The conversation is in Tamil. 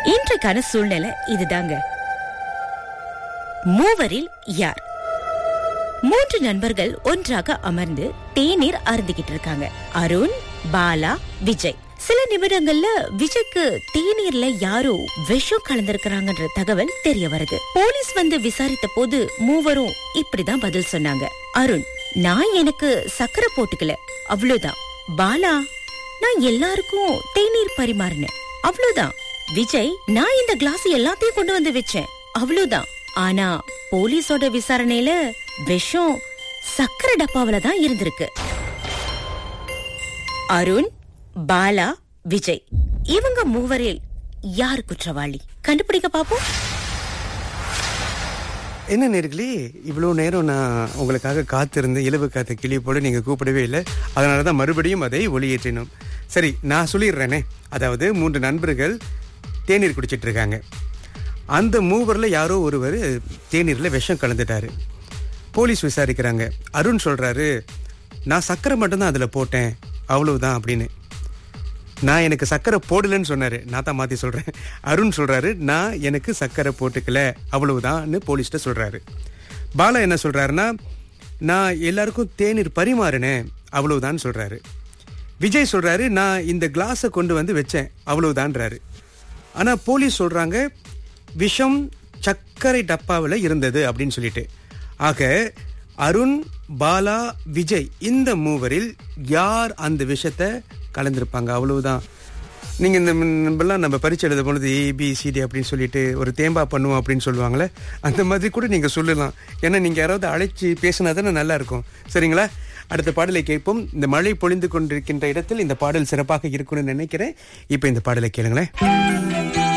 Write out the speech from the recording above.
இன்றைக்கான சூழ்நிலை இதுதாங்க மூவரில் யார் மூன்று நண்பர்கள் ஒன்றாக அமர்ந்து தேநீர் அருந்திக்கிட்டு இருக்காங்க அருண் பாலா விஜய் சில நிமிடங்கள்ல விஜய்க்கு தேநீர்ல யாரோ விஷம் கலந்திருக்கிறாங்கன்ற தகவல் தெரிய வருது போலீஸ் வந்து விசாரித்த போது மூவரும் இப்படிதான் பதில் சொன்னாங்க அருண் நான் எனக்கு சக்கரை போட்டுக்கல அவ்வளவுதான் பாலா நான் எல்லாருக்கும் தேநீர் பரிமாறினேன் அவ்வளவுதான் விஜய் நான் இந்த கிளாஸ் எல்லாத்தையும் கொண்டு வந்து வச்சேன் அவ்வளவுதான் ஆனா போலீஸோட விசாரணையில விஷம் சக்கரை டப்பாவில தான் இருந்திருக்கு அருண் பாலா விஜய் இவங்க மூவரில் யார் குற்றவாளி கண்டுபிடிக்க பாப்போம் என்ன நேர்களே இவ்வளோ நேரம் நான் உங்களுக்காக காத்திருந்து இலவு காத்த கிளி போல நீங்க கூப்பிடவே இல்லை அதனால தான் மறுபடியும் அதை ஒளியேற்றினோம் சரி நான் சொல்லிடுறேனே அதாவது மூன்று நண்பர்கள் தேநீர் குடிச்சிட்டு இருக்காங்க அந்த மூவர்ல யாரோ ஒருவர் தேநீர்ல விஷம் கலந்துட்டாரு போலீஸ் விசாரிக்கிறாங்க அருண் சொல்றாரு நான் சக்கரை மட்டும்தான் அதுல போட்டேன் அவ்வளவுதான் அப்படின்னு நான் எனக்கு சக்கரை போடலன்னு சொன்னாரு நான் தான் மாத்தி சொல்றேன் அருண் சொல்றாரு நான் எனக்கு சக்கரை போட்டுக்கல அவ்வளவுதான்னு போலீஸ்ட்ட சொல்றாரு பாலா என்ன சொல்றாருன்னா நான் எல்லாருக்கும் தேநீர் பரிமாறினேன் அவ்வளவுதான் சொல்றாரு விஜய் சொல்றாரு நான் இந்த கிளாஸை கொண்டு வந்து வச்சேன் அவ்வளவுதான்றாரு ஆனா போலீஸ் சொல்றாங்க விஷம் சர்க்கரை டப்பாவில் இருந்தது அப்படின்னு சொல்லிட்டு ஆக அருண் பாலா விஜய் இந்த மூவரில் யார் அந்த விஷத்தை கலந்திருப்பாங்க அவ்வளவுதான் நீங்க இந்த முன்பெல்லாம் நம்ம பரீட்சை எழுத போனது ஏபிசிடி அப்படின்னு சொல்லிட்டு ஒரு தேம்பா பண்ணுவோம் அப்படின்னு சொல்லுவாங்களே அந்த மாதிரி கூட நீங்க சொல்லலாம் ஏன்னா நீங்க யாராவது அழைச்சி பேசினா தானே நல்லா இருக்கும் சரிங்களா அடுத்த பாடலை கேட்போம் இந்த மழை பொழிந்து கொண்டிருக்கின்ற இடத்தில் இந்த பாடல் சிறப்பாக இருக்கும்னு நினைக்கிறேன் இப்போ இந்த பாடலை கேளுங்களேன்